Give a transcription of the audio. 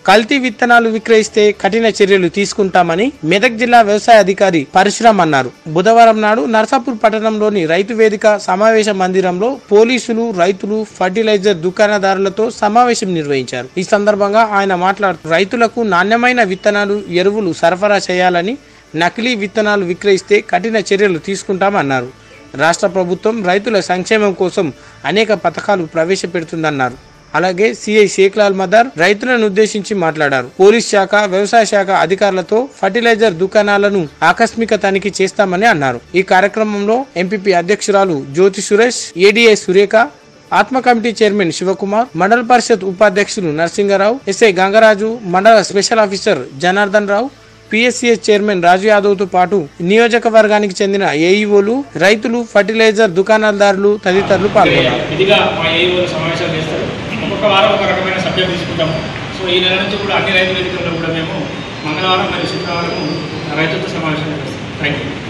కల్తీ విత్తనాలు విక్రయిస్తే కఠిన చర్యలు తీసుకుంటామని మెదక్ జిల్లా వ్యవసాయ అధికారి పరశురామ్ అన్నారు బుధవారం నాడు నర్సాపూర్ పట్టణంలోని రైతు వేదిక సమావేశ మందిరంలో పోలీసులు రైతులు ఫర్టిలైజర్ దుకాణదారులతో సమావేశం నిర్వహించారు ఈ సందర్భంగా ఆయన మాట్లాడుతూ రైతులకు నాణ్యమైన విత్తనాలు ఎరువులు సరఫరా చేయాలని నకిలీ విత్తనాలు విక్రయిస్తే కఠిన చర్యలు తీసుకుంటామన్నారు రాష్ట్ర ప్రభుత్వం రైతుల సంక్షేమం కోసం అనేక పథకాలు ప్రవేశపెడుతుందన్నారు అలాగే సిఐ షేక్లాల్ మదర్ రైతులను ఉద్దేశించి మాట్లాడారు పోలీస్ శాఖ వ్యవసాయ శాఖ అధికారులతో ఫర్టిలైజర్ దుకాణాలను ఆకస్మిక తనిఖీ చేస్తామని అన్నారు ఈ కార్యక్రమంలో ఎంపీపీ అధ్యక్షురాలు జ్యోతి సురేష్ ఏడీఐ సురేఖ ఆత్మ కమిటీ చైర్మన్ శివకుమార్ మండల పరిషత్ ఉపాధ్యక్షులు నరసింగరావు ఎస్ఐ గంగరాజు మండల special officer Janardhan Rao PSCS chairman Raju Yadav తో పాటు నియోజకవర్గానికి చెందిన ఏఈఓలు రైతులు ఫర్టిలైజర్ దుకాణదారులు తదితరులు పాల్గొన్నారు ఇదిగా మా ఏఈఓ సమావేశాలు చేస్తారు ఒక్కొక్క వారం ఒక రకమైన సబ్జెక్ట్ తీసుకుంటాము సో ఈ నెల నుంచి కూడా అన్ని రైతు వేదికల్లో కూడా మేము మంగళవారం మరియు శుక్రవారం రైతులతో సమావేశాలు చేస్తాం థ్యాంక్ యూ